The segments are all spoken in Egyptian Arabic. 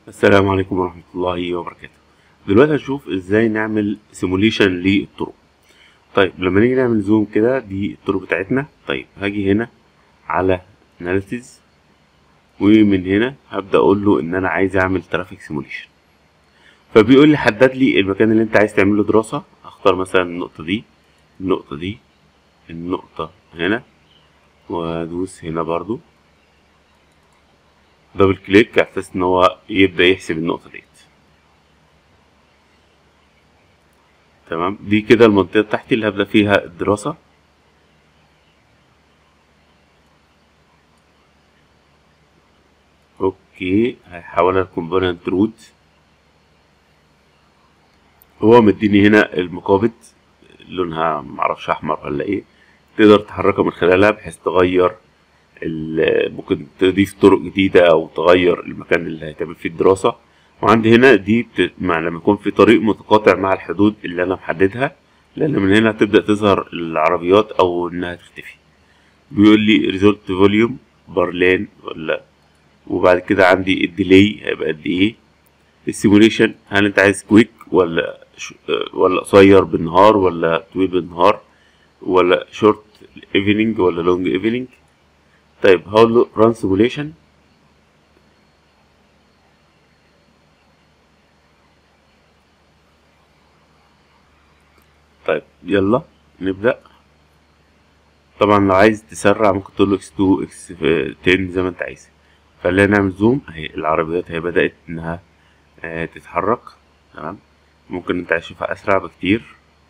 السلام عليكم ورحمة الله وبركاته دلوقتي هنشوف ازاي نعمل سيموليشن للطرق طيب لما نيجي نعمل زوم كده دي الطرق بتاعتنا طيب هاجي هنا على اناليسيز ومن هنا هبدأ اقول له ان انا عايز اعمل ترافيك سيموليشن فبيقول لي حدد لي المكان اللي انت عايز تعمل له دراسة اختار مثلا النقطة دي النقطة دي النقطة هنا وادوس هنا برضو دبل كليك على اساس ان هو يبدا يحسب النقطه ديت تمام دي كده المنطقه بتاعتي اللي هبدا فيها الدراسه اوكي هيحولها لكومبوننت روت هو مديني هنا المقابض لونها معرفش احمر ولا ايه تقدر تحركها من خلالها بحيث تغير ممكن تضيف طرق جديدة أو تغير المكان اللي هيتعمل فيه الدراسة وعندي هنا دي بت... مع لما يكون في طريق متقاطع مع الحدود اللي أنا محددها لأن من هنا تبدأ تظهر العربيات أو إنها تختفي بيقول لي ريزولت فوليوم بارلان ولا وبعد كده عندي الديلي هيبقى قد إيه السيموليشن هل أنت عايز كويك ولا ش... ولا قصير بالنهار ولا طويل بالنهار ولا شورت ايفنينج ولا لونج ايفنينج طيب هقول له run simulation طيب يلا نبدأ طبعا لو عايز تسرع ممكن تقول له x2 x10 زي ما انت عايز خلينا نعمل زوم اهي العربيات هي بدأت انها اه تتحرك تمام ممكن انت عايز تشوفها اسرع بكتير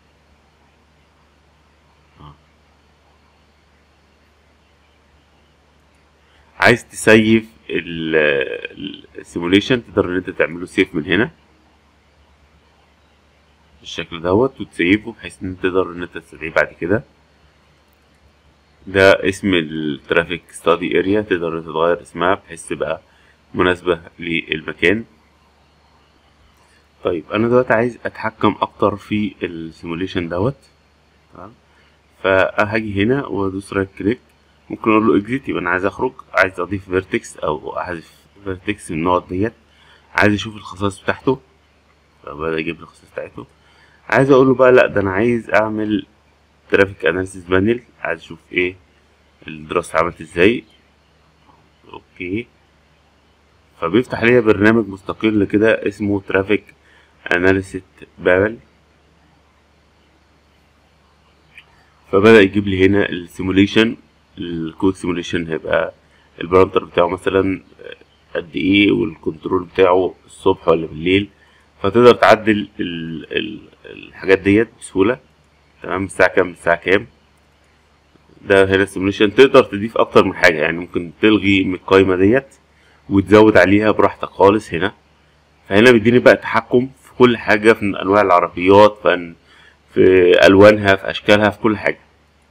عايز تسيف السيموليشن تقدر ان انت تعمله سيف من هنا بالشكل دوت وتسيفه بحيث ان انت تقدر ان انت تستدعيه بعد كده ده اسم الترافيك ستادي اريا تقدر ان انت تغير اسمها بحيث تبقى مناسبة للمكان طيب انا دلوقتي عايز اتحكم اكتر في السيموليشن دوت تمام فهاجي هنا وادوس رايت كليك ممكن اقول له اكزيت يبقى انا عايز اخرج عايز اضيف فيرتكس او احذف فيرتكس من النقط ديت عايز اشوف الخصائص بتاعته فبدا يجيب لي الخصائص بتاعته عايز اقول له بقى لا ده انا عايز اعمل ترافيك اناليسيس بانل عايز اشوف ايه الدراسه عملت ازاي اوكي فبيفتح لي برنامج مستقل كده اسمه ترافيك اناليسيس بانل فبدا يجيب لي هنا السيموليشن الكويك سيموليشن هيبقى البارامتر بتاعه مثلا قد ايه والكنترول بتاعه الصبح ولا بالليل فتقدر تعدل ال ال الحاجات ديت بسهولة تمام الساعة كام الساعة كام ده هنا السيموليشن تقدر تضيف اكتر من حاجة يعني ممكن تلغي من القايمة ديت وتزود عليها براحتك خالص هنا فهنا بيديني بقى تحكم في كل حاجة في انواع العربيات في, في الوانها في اشكالها في كل حاجة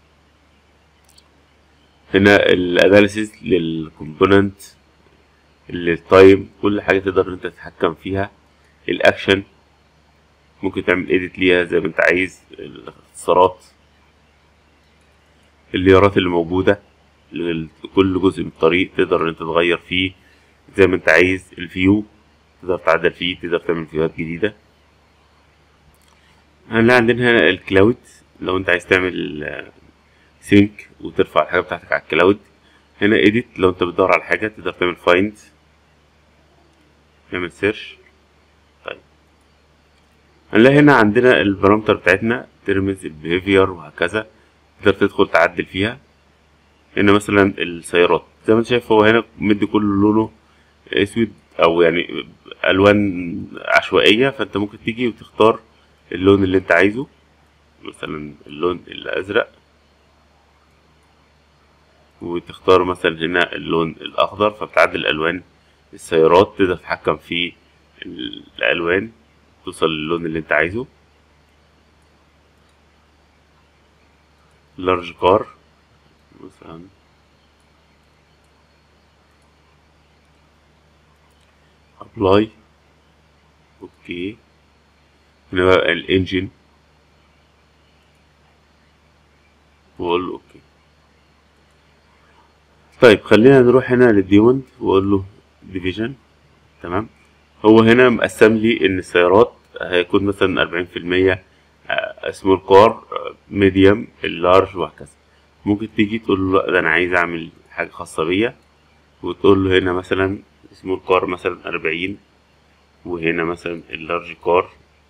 هنا الاناليسيس للكومبوننت للتايم كل حاجه تقدر ان انت تتحكم فيها الاكشن ممكن تعمل ايديت ليها زي ما انت عايز الاختصارات الليارات اللي موجوده كل جزء من الطريق تقدر ان انت تغير فيه زي ما انت عايز الفيو تقدر تعدل فيه تقدر تعمل فيوهات جديده هنلاقي عندنا هنا الكلاود لو انت عايز تعمل سينك وترفع الحاجه بتاعتك على الكلاود هنا ايديت لو انت بتدور على حاجه تقدر تعمل فايند تعمل سيرش طيب هنلاقي هنا عندنا البارامتر بتاعتنا ترمز البيهيفير وهكذا تقدر تدخل تعدل فيها هنا مثلا السيارات زي ما انت شايف هو هنا مدي كل لونه اسود او يعني الوان عشوائيه فانت ممكن تيجي وتختار اللون اللي انت عايزه مثلا اللون الازرق وتختار مثلا هنا اللون الاخضر فبتعدل الوان السيارات تقدر تتحكم في الالوان توصل للون اللي انت عايزه لارج كار مثلا ابلاي اوكي هنا بقى الانجن واقول له اوكي طيب خلينا نروح هنا للديموند واقول له ديفيجن تمام هو هنا مقسم لي ان السيارات هيكون مثلا أربعين في المية سمول كار ميديوم اللارج وهكذا ممكن تيجي تقول له لا ده انا عايز اعمل حاجة خاصة بيا وتقول له هنا مثلا سمول كار مثلا أربعين وهنا مثلا اللارج كار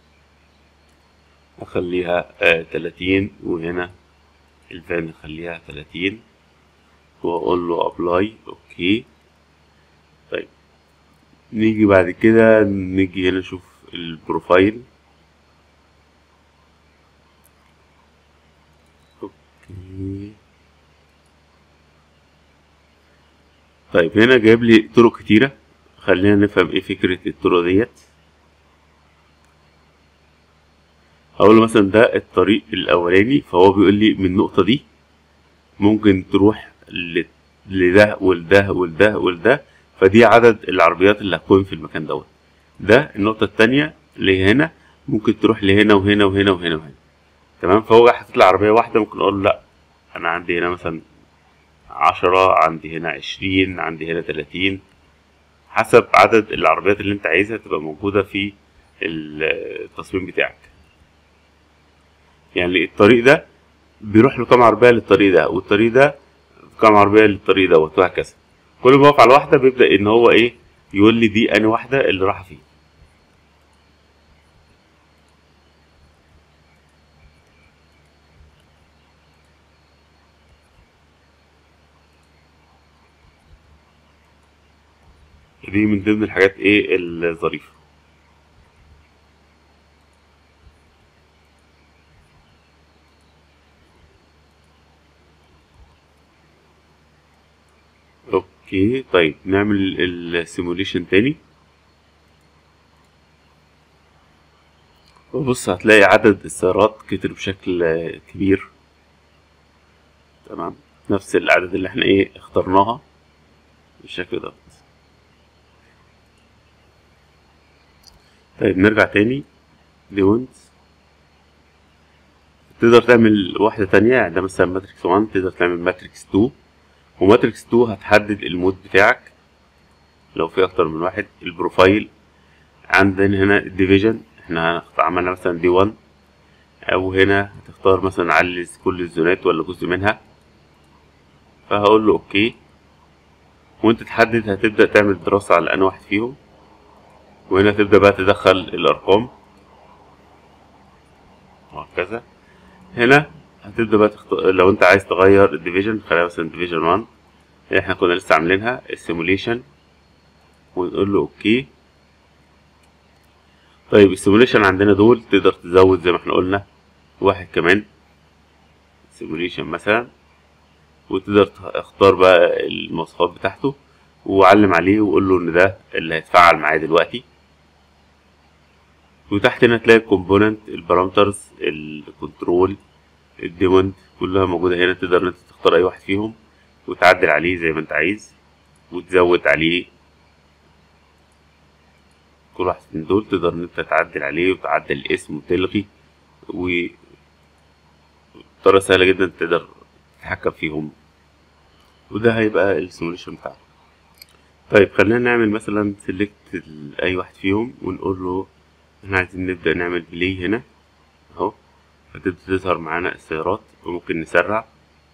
اخليها تلاتين وهنا الفان اخليها تلاتين واقول له ابلاي اوكي طيب نيجي بعد كده نيجي هنا نشوف البروفايل اوكي طيب هنا جايب لي طرق كتيرة خلينا نفهم ايه فكرة الطرق ديت هقول له مثلا ده الطريق الاولاني فهو بيقول لي من النقطة دي ممكن تروح ل- لده ولده ولده ولده فدي عدد العربيات اللي هتكون في المكان دوت ده النقطة التانية اللي هي هنا ممكن تروح لهنا وهنا وهنا وهنا وهنا تمام فهو جاي حاطط لي عربية واحدة ممكن اقول له لا انا عندي هنا مثلا عشرة عندي هنا عشرين عندي هنا تلاتين حسب عدد العربيات اللي انت عايزها تبقى موجودة في التصميم بتاعك يعني الطريق ده بيروح له كام عربية للطريق ده والطريق ده كام عربية للطريق دوت وهكذا كل ما يقف على واحدة بيبدأ ان هو ايه يقول لي دي انهي واحدة اللي رايحة فيه دي من ضمن الحاجات ايه الظريفة اوكي طيب نعمل السيموليشن تاني وبص هتلاقي عدد السيارات كتر بشكل آه، كبير تمام نفس العدد اللي احنا ايه اخترناها بالشكل ده طيب نرجع تاني لويندز تقدر تعمل واحدة تانية يعني ده مثلا ماتريكس 1 تقدر تعمل ماتريكس 2 وماتريكس 2 هتحدد المود بتاعك لو في اكتر من واحد البروفايل عندنا هنا الديفيجن احنا هنخت- عملنا مثلا دي 1 او هنا هتختار مثلا علي كل الزونات ولا جزء منها فهقول له اوكي وانت تحدد هتبدأ تعمل دراسة على انهي واحد فيهم وهنا تبدأ بقى تدخل الارقام وهكذا هنا هتبدأ بقى تختار لو انت عايز تغير الديفيجن خليها مثلا ديفيجن 1 احنا كنا لسه عاملينها السيموليشن ونقول له اوكي طيب السيموليشن عندنا دول تقدر تزود زي ما احنا قلنا واحد كمان سيموليشن مثلا وتقدر تختار بقى المواصفات بتاعته وعلم عليه وقول له ان ده اللي هيتفاعل معاه دلوقتي وتحت هنا تلاقي الكومبوننت البارامترز الكنترول الديموند كلها موجودة هنا تقدر ان انت تختار اي واحد فيهم وتعدل عليه زي ما انت عايز وتزود عليه كل واحد من دول تقدر ان انت تعدل عليه وتعدل الاسم وتلغي و بطريقة سهلة جدا تقدر تتحكم فيهم وده هيبقى السيموليشن بتاعك طيب خلينا نعمل مثلا سيلكت اي واحد فيهم ونقول له احنا عايزين نبدأ نعمل بلاي هنا اهو فتبدأ تظهر معانا السيارات وممكن نسرع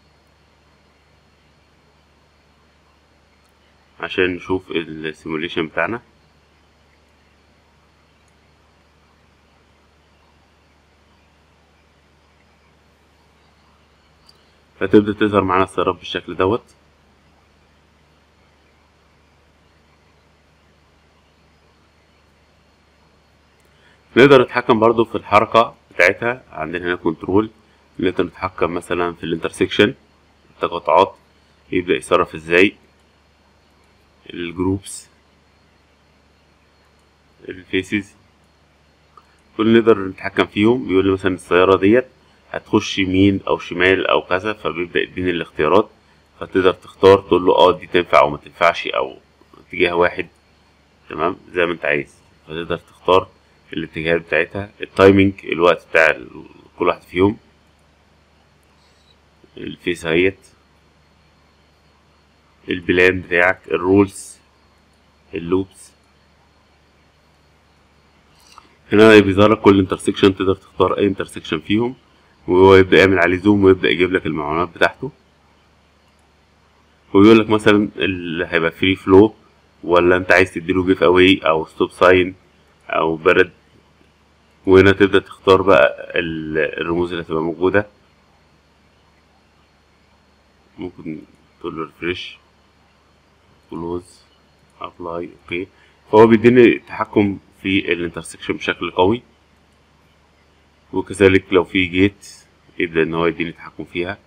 عشان نشوف السيموليشن بتاعنا فتبدأ تظهر معانا السيارات بالشكل دوت نقدر نتحكم برضو في الحركة بتاعتها عندنا هنا كنترول نقدر نتحكم مثلا في الانترسكشن التقاطعات يبدأ يتصرف ازاي الجروبس الفيسز كل نقدر نتحكم فيهم بيقول لي مثلا السيارة ديت هتخش يمين او شمال او كذا فبيبدأ يديني الاختيارات فتقدر تختار تقول له اه دي تنفع او ما تنفعش او اتجاه واحد تمام زي ما انت عايز فتقدر تختار الاتجاهات بتاعتها التايمينج الوقت بتاع ال- كل واحد فيهم الفيس اهيت البلان بتاعك الرولز اللوبس هنا بيظهر لك كل انترسكشن تقدر تختار اي انترسكشن فيهم وهو يبدا يعمل عليه زوم ويبدا يجيب لك المعلومات بتاعته ويقول لك مثلا اللي هيبقى فري فلو ولا انت عايز تديله جيف اواي او ستوب ساين او برد وهنا تبدا تختار بقى ال- الرموز اللي هتبقى موجوده ممكن تقول له ريفريش كلوز ابلاي اوكي فهو بيديني تحكم في الانترسكشن بشكل قوي وكذلك لو في جيت يبدأ ان هو يديني تحكم فيها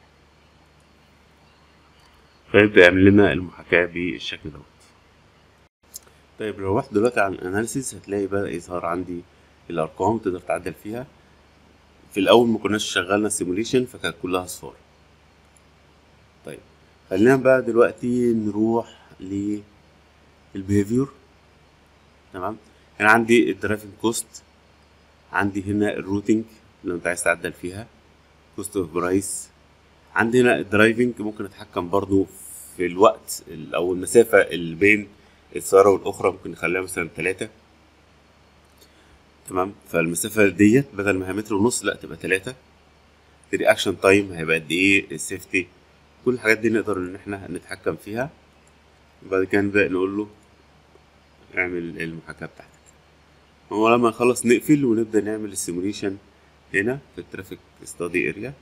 فيبدأ يعمل لنا المحاكاة بالشكل دوت طيب لو رحت دلوقتي على الاناليسيس هتلاقي بدأ يظهر عندي الارقام تقدر تعدل فيها في الاول ما كناش شغلنا سيموليشن فكانت كلها اصفار طيب خلينا بقى دلوقتي نروح للبيهيفير تمام هنا عندي الدرايفنج كوست عندي هنا الروتنج لو انت عايز تعدل فيها كوست اوف برايس عندي هنا الدرايفنج ممكن اتحكم برضو في الوقت ال- او المسافة اللي بين السيارة والاخرى ممكن نخليها مثلا تلاتة تمام فالمسافة ديت بدل ما هي متر ونص لا تبقى تلاتة الرياكشن تايم هيبقى قد ايه السيفتي كل الحاجات دي نقدر ان احنا نتحكم فيها وبعد كده نبدأ نقول له اعمل المحاكاة بتاعتك هو لما نخلص نقفل ونبدأ نعمل السيموليشن هنا في الترافيك ستادي اريا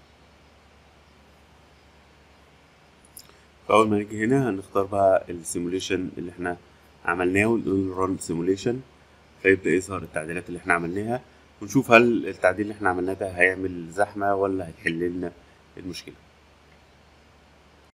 فأول ما نيجي هنا هنختار بقى السيموليشن اللي احنا عملناه ونقول ران سيموليشن فيبدأ يظهر التعديلات اللي احنا عملناها ونشوف هل التعديل اللي احنا عملناه ده هيعمل زحمة ولا هيحل لنا المشكلة